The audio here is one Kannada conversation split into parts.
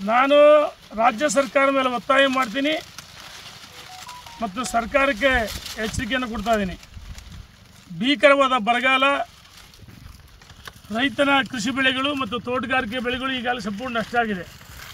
ನಾನು ರಾಜ್ಯ ಸರ್ಕಾರ ಮೇಲೆ ಒತ್ತಾಯ ಮಾಡ್ತೀನಿ ಮತ್ತು ಸರ್ಕಾರಕ್ಕೆ ಎಚ್ಚರಿಕೆಯನ್ನು ಕೊಡ್ತಾ ಇದ್ದೀನಿ ಭೀಕರವಾದ ಬರಗಾಲ ರೈತನ ಕೃಷಿ ಬೆಳೆಗಳು ಮತ್ತು ತೋಟಗಾರಿಕೆ ಬೆಳೆಗಳು ಈಗಾಗಲೇ ಸಂಪೂರ್ಣ ನಷ್ಟ ಆಗಿದೆ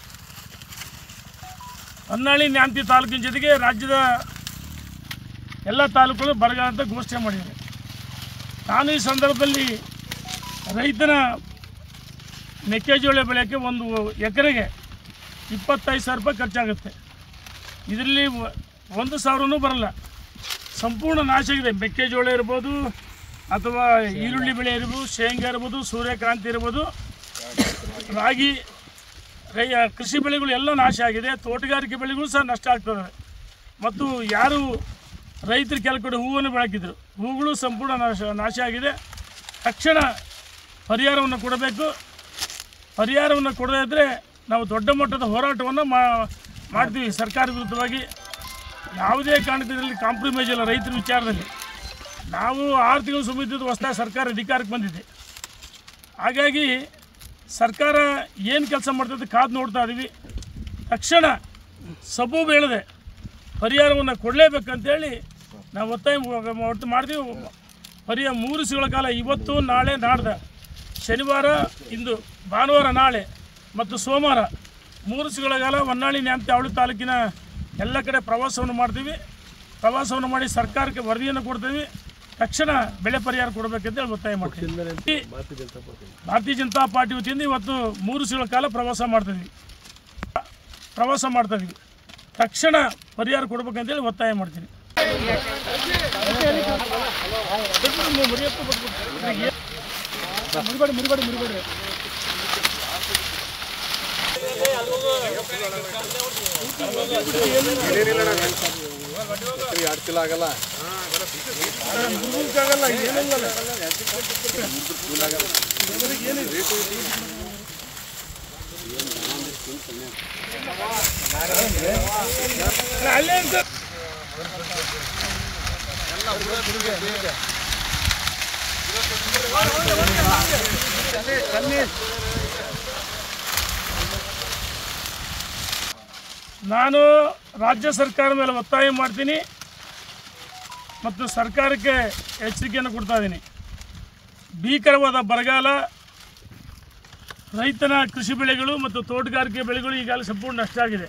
ಹೊನ್ನಾಳಿ ನ್ಯಾಮತಿ ತಾಲೂಕಿನ ಜೊತೆಗೆ ರಾಜ್ಯದ ಎಲ್ಲ ತಾಲೂಕುಗಳು ಬರಗಾಲ ಅಂತ ಘೋಷಣೆ ಮಾಡಿದೆ ನಾನು ಈ ಸಂದರ್ಭದಲ್ಲಿ ರೈತನ ಮೆಕ್ಕೆಜೋಳ ಬೆಳೆಯೋಕ್ಕೆ ಒಂದು ಎಕರೆಗೆ ಇಪ್ಪತ್ತೈದು ಸಾವಿರ ರೂಪಾಯಿ ಖರ್ಚಾಗುತ್ತೆ ಇದರಲ್ಲಿ ಒ- ಒಂದು ಸಾವಿರನೂ ಬರಲ್ಲ ಸಂಪೂರ್ಣ ನಾಶ ಆಗಿದೆ ಮೆಕ್ಕೆಜೋಳ ಇರ್ಬೋದು ಅಥವಾ ಈರುಳ್ಳಿ ಬೆಳೆ ಇರ್ಬೋದು ಶೇಂಗಾ ಇರ್ಬೋದು ಸೂರ್ಯಕಾಂತಿ ಇರ್ಬೋದು ರಾಗಿ ರೈ ಕೃಷಿ ಬೆಳೆಗಳು ಎಲ್ಲ ನಾಶ ಆಗಿದೆ ತೋಟಗಾರಿಕೆ ಬೆಳೆಗಳು ಸಹ ನಷ್ಟ ಆಗ್ತದೆ ಮತ್ತು ಯಾರು ರೈತರು ಕೆಲ ಕಡೆ ಹೂವನ್ನು ಬೆಳಕಿದ್ರು ಹೂಗಳು ಸಂಪೂರ್ಣ ನಾಶ ನಾಶ ಆಗಿದೆ ತಕ್ಷಣ ಪರಿಹಾರವನ್ನು ಕೊಡಬೇಕು ಪರಿಹಾರವನ್ನು ಕೊಡದೇ ಇದ್ದರೆ ನಾವು ದೊಡ್ಡ ಮಟ್ಟದ ಹೋರಾಟವನ್ನು ಮಾ ಮಾಡ್ತೀವಿ ಸರ್ಕಾರ ವಿರುದ್ಧವಾಗಿ ಯಾವುದೇ ಕಾರಣಕ್ಕೆ ಇದರಲ್ಲಿ ಕಾಂಪ್ರಮೈಸ್ ಇಲ್ಲ ರೈತರ ವಿಚಾರದಲ್ಲಿ ನಾವು ಆರು ತಿಂಗಳು ಸುಮ್ಮಿದ್ದು ಹೊಸದಾಗಿ ಸರ್ಕಾರ ಅಧಿಕಾರಕ್ಕೆ ಬಂದಿದೆ ಹಾಗಾಗಿ ಸರ್ಕಾರ ಏನು ಕೆಲಸ ಮಾಡ್ತದೆ ಕಾದು ನೋಡ್ತಾ ಇದ್ದೀವಿ ತಕ್ಷಣ ಸಬು ಬೇಳದೆ ಪರಿಹಾರವನ್ನು ಕೊಡಲೇಬೇಕಂತೇಳಿ ನಾವು ಒತ್ತಾಯ ಮ- ಒಟ್ಟು ಮಾಡ್ತೀವಿ ಪರಿಹಾರ ಮೂರು ಸಿಗಳ ಕಾಲ ಇವತ್ತು ನಾಳೆ ನಾಡ್ದ ಶನಿವಾರ ಇಂದು ಭಾನುವಾರ ನಾಳೆ ಮತ್ತು ಸೋಮವಾರ ಮೂರು ಸಿಗಳ ಕಾಲ ಹೊನ್ನಾಳಿ ನ್ಯಾಮತಿ ಅವಳಿ ತಾಲೂಕಿನ ಎಲ್ಲ ಕಡೆ ಪ್ರವಾಸವನ್ನು ಮಾಡ್ತೀವಿ ಪ್ರವಾಸವನ್ನು ಮಾಡಿ ಸರ್ಕಾರಕ್ಕೆ ವರದಿಯನ್ನು ಕೊಡ್ತೀವಿ ತಕ್ಷಣ ಬೆಳೆ ಪರಿಹಾರ ಕೊಡಬೇಕಂತೇಳಿ ಒತ್ತಾಯ ಮಾಡ್ತೀವಿ ಭಾರತೀಯ ಜನತಾ ಪಾರ್ಟಿ ವತಿಯಿಂದ ಇವತ್ತು ಮೂರು ಸಿಗಳ ಕಾಲ ಪ್ರವಾಸ ಮಾಡ್ತಿದ್ವಿ ಪ್ರವಾಸ ಮಾಡ್ತಾ ಇದ್ವಿ ತಕ್ಷಣ ಪರಿಹಾರ ಕೊಡ್ಬೇಕಂತೇಳಿ ಒತ್ತಾಯ ಮಾಡ್ತೀನಿ ಮುರಿಬೇಡಿ ಮುರಿಬೇಡಿ ಮುರಿಬೇಡಿ ಎರಡು ಕಿಲೋ ಆಗಲ್ಲ ಮುರಿಯೋಕ್ಕಾಗಲ್ಲ ಏನಿಲ್ಲ ಅಲ್ಲೇ ಅಂತ ನಾನು ರಾಜ್ಯ ಸರ್ಕಾರ ಮೇಲೆ ಒತ್ತಾಯ ಮಾಡ್ತೀನಿ ಮತ್ತು ಸರ್ಕಾರಕ್ಕೆ ಎಚ್ಚರಿಕೆಯನ್ನು ಕೊಡ್ತಾ ಇದ್ದೀನಿ ಭೀಕರವಾದ ಬರಗಾಲ ರೈತನ ಕೃಷಿ ಬೆಳೆಗಳು ಮತ್ತು ತೋಟಗಾರಿಕೆ ಬೆಳೆಗಳು ಈಗಾಗಲೇ ಸಂಪೂರ್ಣ ನಷ್ಟ ಆಗಿದೆ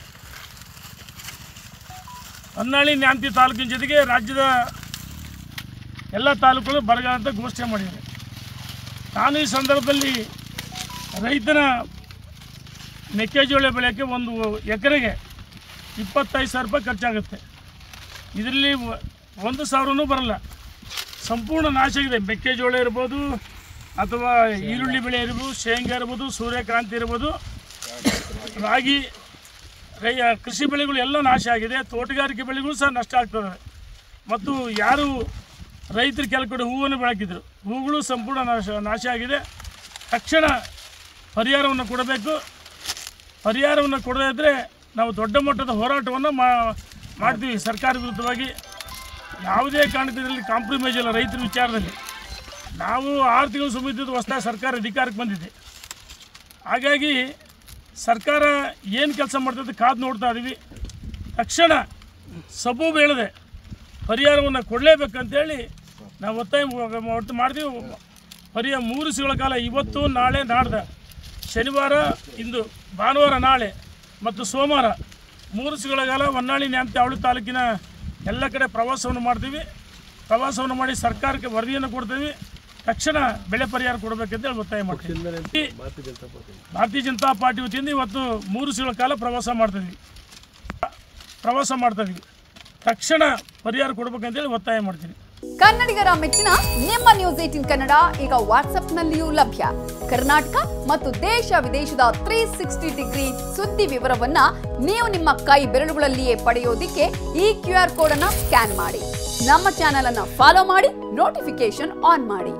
ಹೊನ್ನಾಳಿ ನ್ಯಾಮತಿ ತಾಲೂಕಿನ ಜೊತೆಗೆ ರಾಜ್ಯದ ಎಲ್ಲ ತಾಲೂಕುಗಳು ಬರಗಾಲ ಅಂತ ಘೋಷಣೆ ಮಾಡಿದೆ ನಾನು ಈ ಸಂದರ್ಭದಲ್ಲಿ ರೈತನ ಮೆಕ್ಕೆಜೋಳ ಬೆಳೆಯೋಕ್ಕೆ ಒಂದು ಎಕರೆಗೆ ಇಪ್ಪತ್ತೈದು ಸಾವಿರ ರೂಪಾಯಿ ಖರ್ಚಾಗುತ್ತೆ ಇದರಲ್ಲಿ ಒ- ಒಂದು ಸಾವಿರನೂ ಬರಲ್ಲ ಸಂಪೂರ್ಣ ನಾಶ ಆಗಿದೆ ಮೆಕ್ಕೆಜೋಳ ಇರ್ಬೋದು ಅಥವಾ ಈರುಳ್ಳಿ ಬೆಳೆ ಇರ್ಬೋದು ಶೇಂಗಾ ಇರ್ಬೋದು ಸೂರ್ಯಕಾಂತಿ ಇರ್ಬೋದು ರಾಗಿ ರೈ ಕೃಷಿ ಬೆಳೆಗಳು ಎಲ್ಲ ನಾಶ ಆಗಿದೆ ತೋಟಗಾರಿಕೆ ಬೆಳೆಗಳು ಸಹ ನಷ್ಟ ಆಗ್ತದೆ ಮತ್ತು ಯಾರು ರೈತರು ಕೆಲ ಕಡೆ ಹೂವನ್ನು ಬೆಳಕಿದ್ರು ಹೂಗಳು ಸಂಪೂರ್ಣ ನಾಶ ನಾಶ ಆಗಿದೆ ತಕ್ಷಣ ಪರಿಹಾರವನ್ನು ಕೊಡಬೇಕು ಪರಿಹಾರವನ್ನು ಕೊಡದೇ ಇದ್ದರೆ ನಾವು ದೊಡ್ಡ ಮಟ್ಟದ ಹೋರಾಟವನ್ನು ಮಾ ಮಾಡ್ತೀವಿ ಸರ್ಕಾರ ವಿರುದ್ಧವಾಗಿ ಯಾವುದೇ ಕಾರಣಕ್ಕೆ ಇದರಲ್ಲಿ ಕಾಂಪ್ರಮೈಸ್ ಇಲ್ಲ ರೈತರ ವಿಚಾರದಲ್ಲಿ ನಾವು ಆರು ತಿಂಗಳು ಸುಮ್ಮಿದ್ದು ಹೊಸದಾಗಿ ಸರ್ಕಾರ ಅಧಿಕಾರಕ್ಕೆ ಬಂದಿದೆ ಹಾಗಾಗಿ ಸರ್ಕಾರ ಏನು ಕೆಲಸ ಮಾಡ್ತದೆ ಕಾದು ನೋಡ್ತಾ ಇದ್ದೀವಿ ತಕ್ಷಣ ಸಬು ಬೇಳದೆ ಪರಿಹಾರವನ್ನು ಕೊಡಲೇಬೇಕಂತೇಳಿ ನಾವು ಒತ್ತಾಯ ಮ- ಒಟ್ಟು ಮಾಡ್ತೀವಿ ಪರಿಹಾರ ಮೂರು ಸಿಗಳ ಕಾಲ ಇವತ್ತು ನಾಳೆ ನಾಡ್ದ ಶನಿವಾರ ಇಂದು ಭಾನುವಾರ ನಾಳೆ ಮತ್ತು ಸೋಮವಾರ ಮೂರು ಸಿಗಳ ಕಾಲ ಹೊನ್ನಾಳಿ ನ್ಯಾಮತಿ ಅವಳಿ ತಾಲೂಕಿನ ಎಲ್ಲ ಕಡೆ ಪ್ರವಾಸವನ್ನು ಮಾಡ್ತೀವಿ ಪ್ರವಾಸವನ್ನು ಮಾಡಿ ಸರ್ಕಾರಕ್ಕೆ ವರದಿಯನ್ನು ಕೊಡ್ತೀವಿ ತಕ್ಷಣ ಬೆಳೆ ಪರಿಹಾರ ಕೊಡಬೇಕಂತೇಳಿ ಒತ್ತಾಯ ಮಾಡ್ತೀವಿ ಭಾರತೀಯ ಜನತಾ ಪಾರ್ಟಿ ವತಿಯಿಂದ ಇವತ್ತು ಮೂರು ಸಿಗಳ ಕಾಲ ಪ್ರವಾಸ ಮಾಡ್ತಿದ್ವಿ ಪ್ರವಾಸ ಮಾಡ್ತಾ ಇದ್ವಿ ತಕ್ಷಣ ಪರಿಹಾರ ಕೊಡ್ಬೇಕಂತೇಳಿ ಒತ್ತಾಯ ಮಾಡ್ತೀನಿ ಕನ್ನಡಿಗರ ಮೆಚ್ಚಿನ ನಿಮ್ಮ ನ್ಯೂಸ್ ಏಟಿನ್ ಕನ್ನಡ ಈಗ ವಾಟ್ಸ್ಆಪ್ನಲ್ಲಿಯೂ ಲಭ್ಯ ಕರ್ನಾಟಕ ಮತ್ತು ದೇಶ ವಿದೇಶದ ತ್ರೀ ಸಿಕ್ಸ್ಟಿ ಡಿಗ್ರಿ ಸುದ್ದಿ ವಿವರವನ್ನ ನೀವು ನಿಮ್ಮ ಕೈ ಬೆರಳುಗಳಲ್ಲಿಯೇ ಪಡೆಯೋದಿಕ್ಕೆ ಈ ಕ್ಯೂ ಆರ್ ಕೋಡ್ ಅನ್ನ ಸ್ಕ್ಯಾನ್ ಮಾಡಿ ನಮ್ಮ ಚಾನೆಲ್ ಅನ್ನ ಫಾಲೋ ಮಾಡಿ ನೋಟಿಫಿಕೇಶನ್ ಆನ್ ಮಾಡಿ